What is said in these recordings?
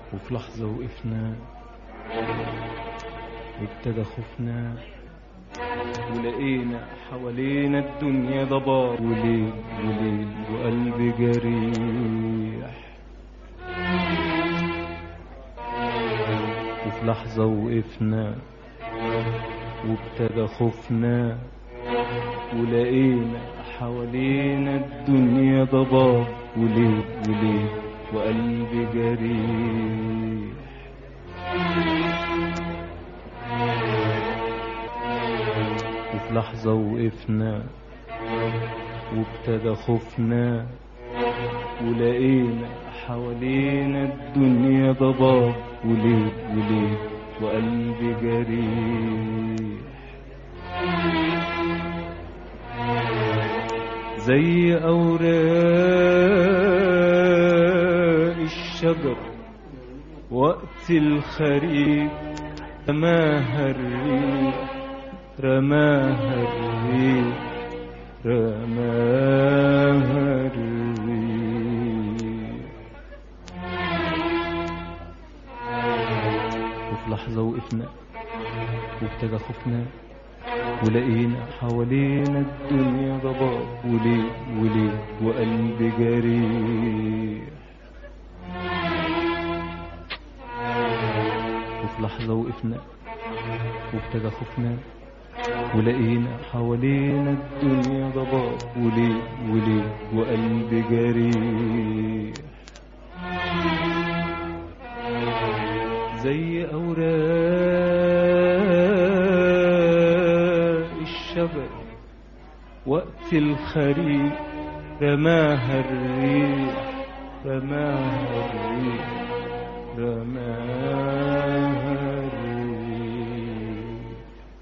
وفي لحظة وقفنا وابتدى خوفنا ولقينا حوالينا الدنيا ضباب وليل وليل وقلب جريح وفي لحظة وقفنا وابتدى خوفنا ولقينا حوالينا الدنيا ضباب وليل وليل وقلب جريح وفي لحظة وقفنا وابتدى خوفنا ولقينا حوالينا الدنيا ضباب وليل وليل وقلب جريح زي أوراق الشجر وقت الخريف رماها الريح رماها الريح رماها الريح وفي لحظة وقفنا وابتدى خوفنا ولقينا حوالينا الدنيا ضباب وليل وليل وقلب جريح وفي لحظة وقفنا وابتدى خوفنا ولقينا حوالينا الدنيا ضباب وليل وليل وقلب جريح زي أوراق الشجر وقت الخريف رماها الريح رماها الريح رماها الريح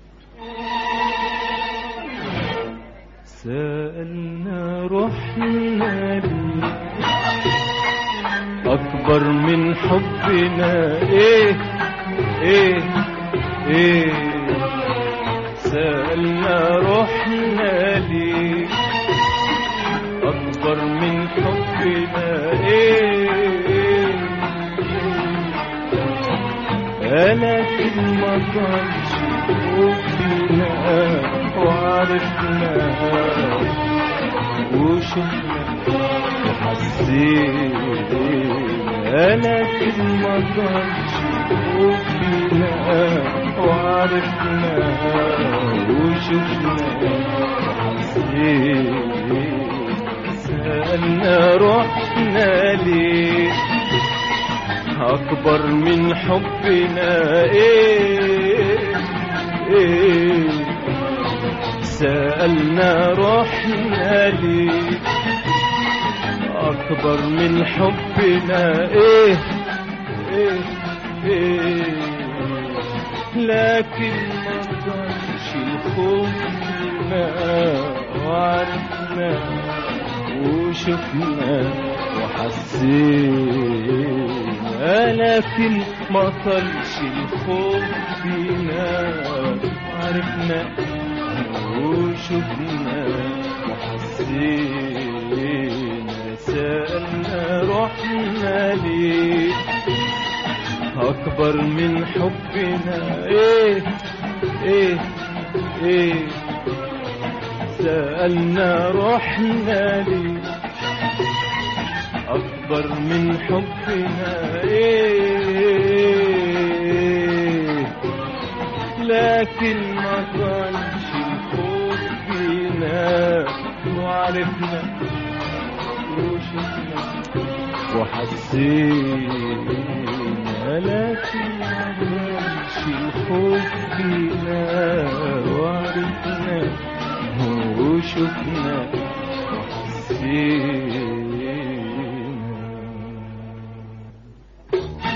سألنا رحنا ليه أكبر من حبنا إيه إيه إيه سألنا رحنا ليه أكبر من حبنا إيه لكن ما كانش حبنا وعرفنا وشفنا وحسينا لكن ما كانش حبنا وعرفنا وشفنا وحسينا سألنا رحنا ليه أكبر من حبنا إيه إيه سألنا رحنا ليه أكبر من حبنا إيه إيه إيه لكن ما كانش الخوف فينا وعرفنا وشفنا وحسينا لكن ما طلش الخوف فينا وعرفنا وشفنا وحسينا سألنا رحنا ليه أكبر من حبنا إيه إيه إيه سألنا رحنا ليه أكبر من حبنا إيه لكن ما كانش الخوف فينا وعرفنا وشفنا وحسينا لكن ما كانش الخوف فينا وعرفنا وشفنا وحسينا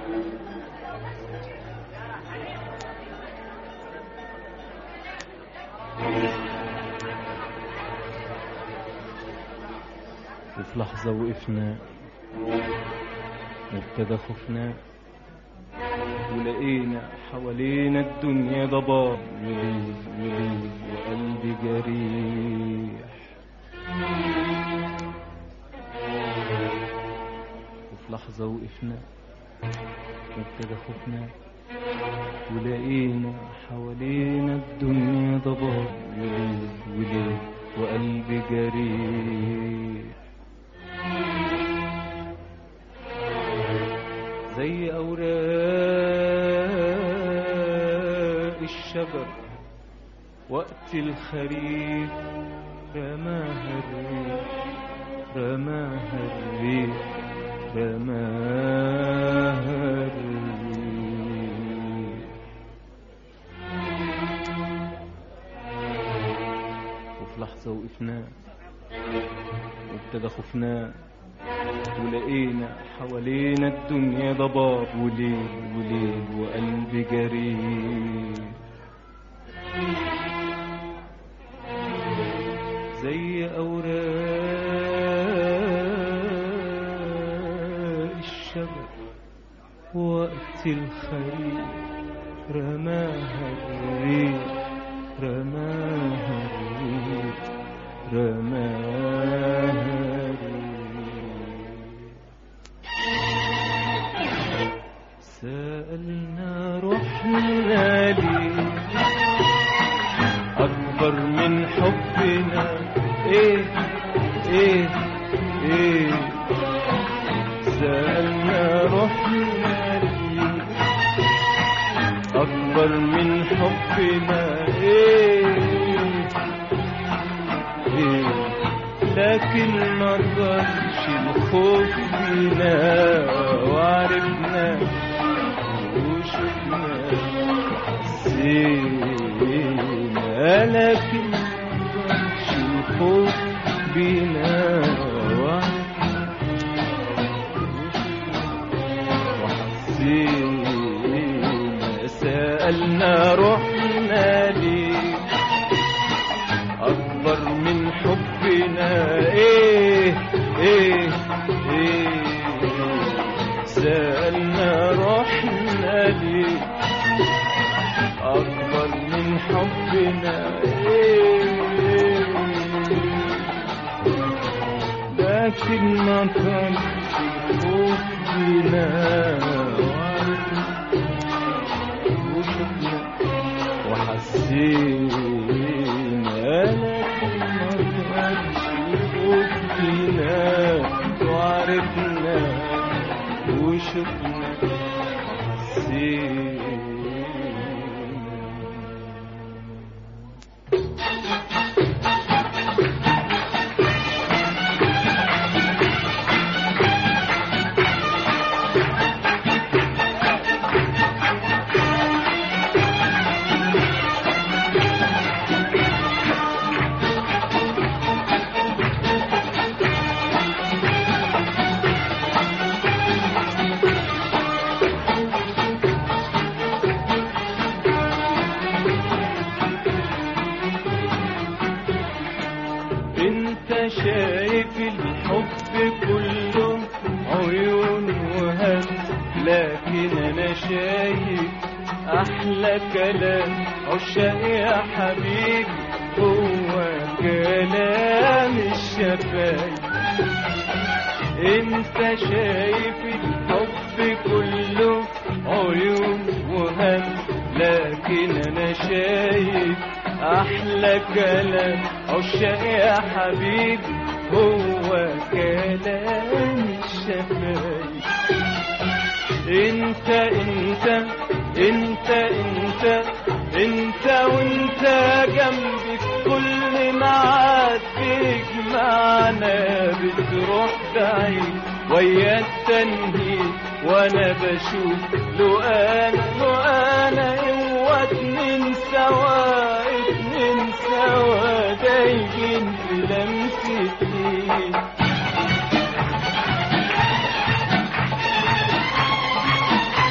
وفي لحظة وقفنا وابتدى خوفنا ولقينا حوالينا الدنيا ضباب وليل وليل وقلبي جريح وفي لحظة وقفنا وابتدى خوفنا ولقينا حوالينا الدنيا ضباب وليل وليل وقلبي جريح زي أوراق الشجر وقت الخريف رماها الريح رماها الريح رماها الريح وفي لحظة وقفنا وابتدى خوفنا ولقينا حوالينا الدنيا ضباب وليل وليل وقلبي جريح زي أوراق الشجر وقت الخريف رماها الريح رماها الريح رماها الريح سألنا روحنا ليه أكبر من حبنا إيه إيه إيه سألنا روحنا ليه أكبر من حبنا إيه إيه لكن ما ضلش الخوف فينا وعرفنا وشفنا حسينا لكن ما ضلش الخوف بينا وحسينا سألنا روحنا ليه أكبر من حبنا إيه إيه إيه سألنا روحنا ليه أكبر من حبنا إيه لكن ما كان خوف بنا وشفنا وحسينا لكن ما كانش خوف بنا وعرفنا وشفنا وحسينا انت شايف الحب كله عيون وهم لكن انا شايف احلى كلام عشاق يا حبيبي هو كلام الشفايف انت شايف الحب كله عيون وهم لكن انا شايف احلى كلام عشاق يا حبيبي هو كلام الشفايف انت انت انت انت انت وانت جنبي في كل ميعاد بيجمعنا بتروح بعيد ويا التنهيد وانا بشوف لو انا لو انا هو اتنين سوا اتنين سوا دايجين في لمستي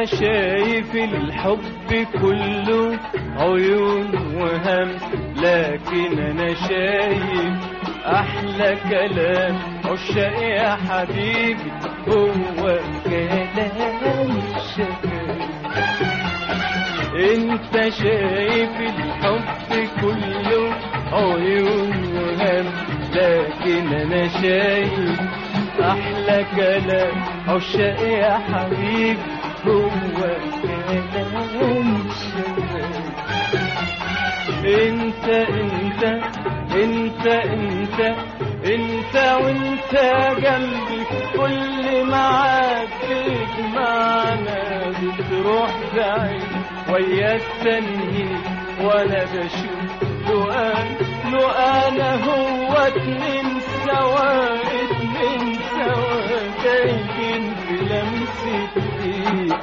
شايف الحب كله عيون وهمس لكن انا شايف احلى كلام عشاق يا حبيبي هو كلام الشباب انت شايف الحب كله عيون وهم لكن انا شايف احلى كلام عشاق يا حبيبي هو كلام الشباب انت انت انت انت انت وانت جنبي كل معاك بيجمعنا بتروح بعيد ويا التانيين وانا بشوف لو انا لو انا هو اتنين سوا اتنين سوا دايبين في لمسة ايد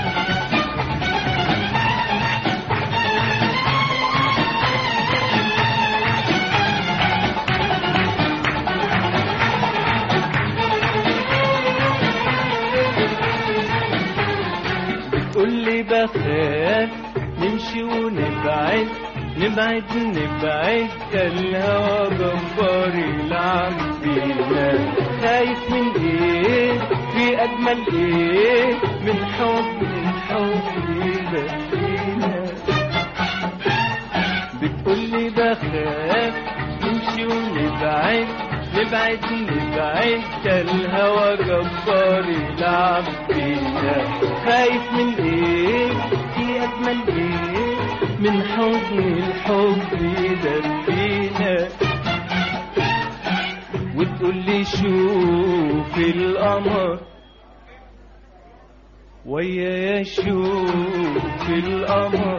بتقولي بخاف نمشي ونبعد نبعد نبعد ده الهوى جبار يلعب بينا خايف من ايه في اجمل ايه من حب من حب يبقينا بتقولي بخاف نمشي ونبعد نبعد نبعد ده الهوى جبار يلعب بينا خايف من ايه في اجمل ايه من حضن الحب يدفينا وتقولي شوف القمر ويا شوف القمر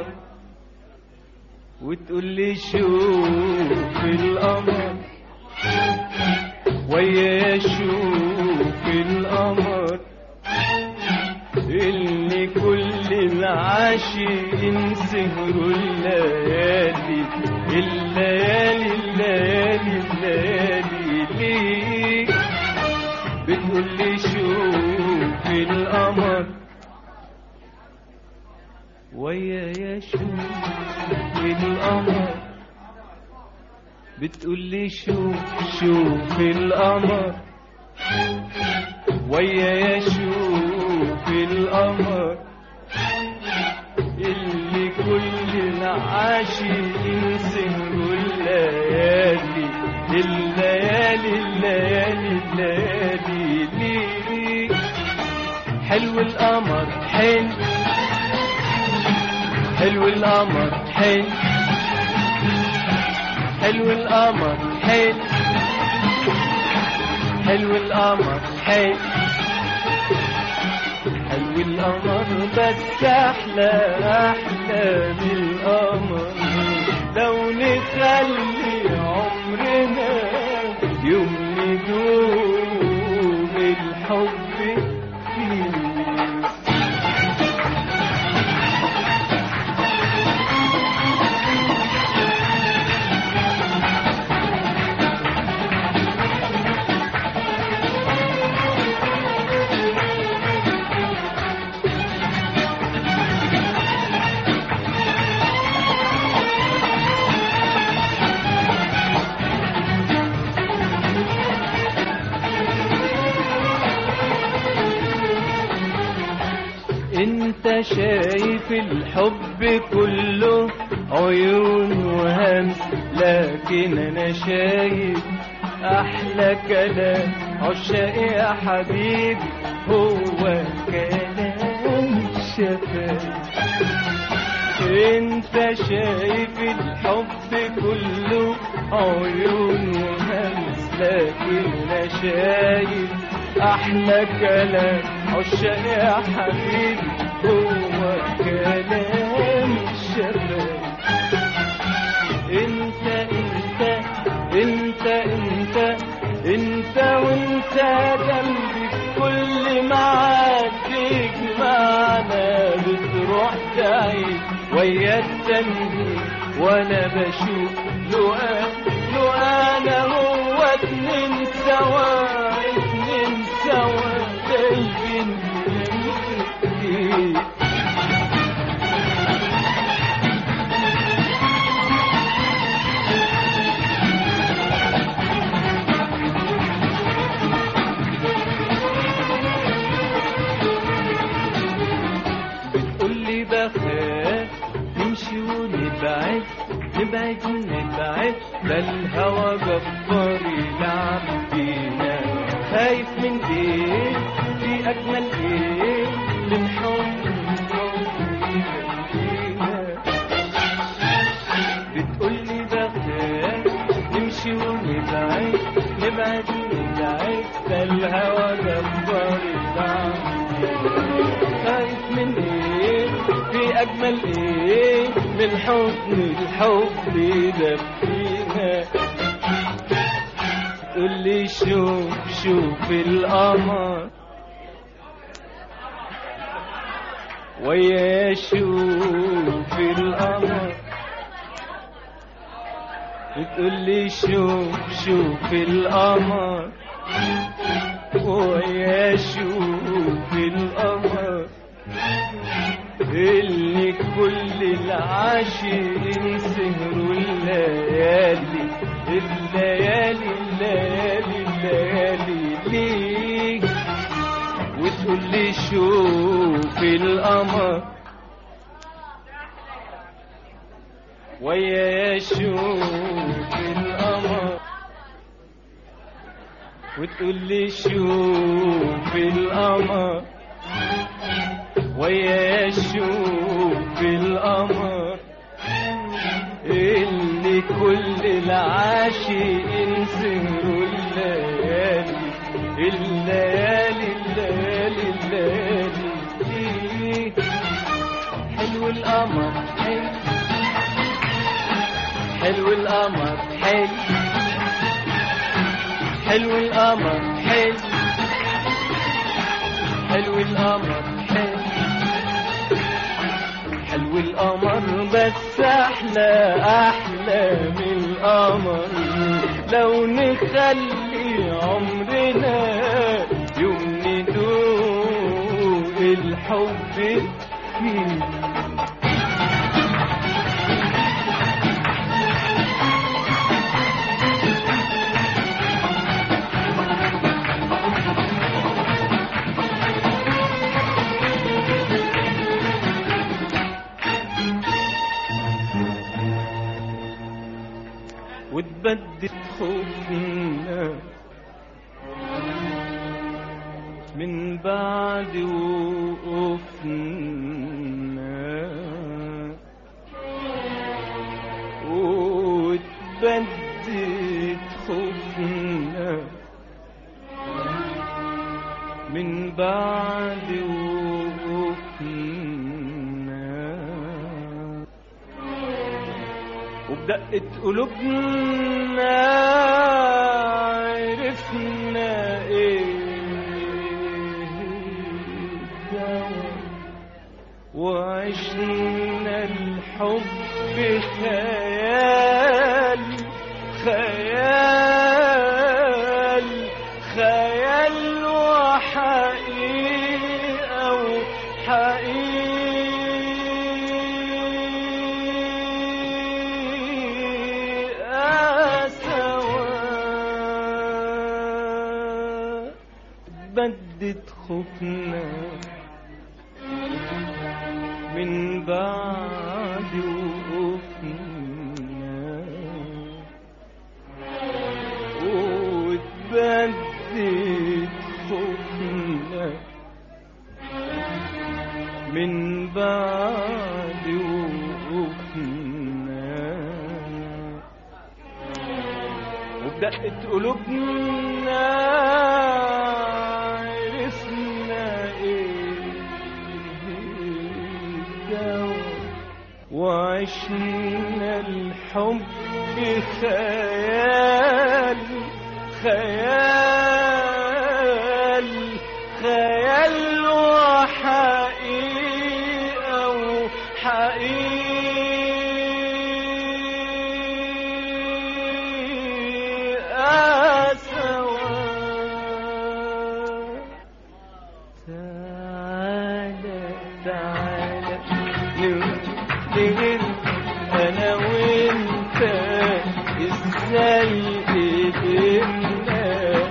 وتقولي شوف القمر ويا شوف القمر اللي كل العاشقين سهروا الليالي الليالي الليالي الليالي ليه بتقولي شوف القمر ويا شوف القمر بتقولي شوف شوف القمر ويا شوف القمر اللي كل العاشقين سهروا الليالي الليالي الليالي الليالي ليه حلو القمر حلو حلو القمر حلو حلو القمر حلو حلو القمر حلو حلو القمر بس احلى احلى من القمر لو نخلي عمرنا يوم ندوم الحب فيه انت شايف الحب كله عيون وهمس لكن انا شايف احلى كلام عشاق يا حبيبي هو كلام الشفاف انت شايف الحب كله عيون وهمس لكن انا شايف احلى كلام عشاق يا حبيبي هو كلام الشباب انت انت انت انت انت وانت جنبي في كل معاد تجمعنا بتروح تعيد ويا التنجيم وانا بشوف لو لو انا هو اتنين سوا اتنين سوا دايبين في نبعد نبعد ده الهوى جبار يلعب بينا خايف من ايه في اجمل ايه من حب فينا بتقولي بخاف نمشي ونبعد نبعد نبعد ده الهوى جبار يلعب خايف من ايه في اجمل ايه من حضن الحب ده فينا تقول لي شوف شوف القمر ويا شوف القمر بتقول لي شوف شوف القمر ويا شوف القمر اللي كل العاشقين سهروا الليالي الليالي الليالي الليالي ليك وتقول لي شوف القمر ويا شوف القمر وتقول لي شوف القمر ويا شوف القمر اللي كل العاشقين سهروا الليالي الليالي الليالي الليالي إيه. حلو القمر حلو حلو القمر حلو حلو القمر حلو حلو القمر حلو حلو القمر بس احلى احلى من القمر لو نخلي عمرنا يوم ندوق الحب فيه وتبدد خوفنا من بعد وقوفنا وتبدد خوفنا من بعد وقوفنا وبدقة قلوبنا عرفنا ايه الدواء وعشنا الحب خيال خيال خيال وحقيقة وحقيقة سوا بدت خوفنا من بعد وقوفنا واتبدت خوفنا من بعد وقوفنا وبدقت قلوبنا عرفنا ايه الدواء وعشنا الحب خيال خيال خيال وحقيقة وحقيقة سوا تعالى تعالى نفتكر انا وانت ازاي قدرنا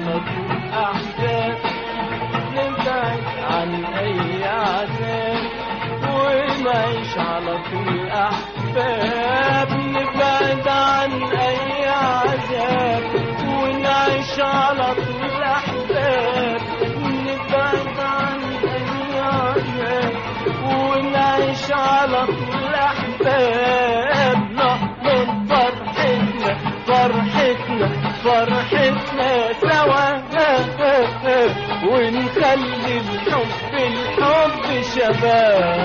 على طول أحزاب نبعد عن أي عذاب ونعيش على طول أحباب نبعد عن أي عذاب ونعيش على طول أحباب نبعد عن أي عذاب ونعيش على طول أحباب نحضن فرحتنا فرحتنا فرحتنا سوا ونخلي الحب الحب شباب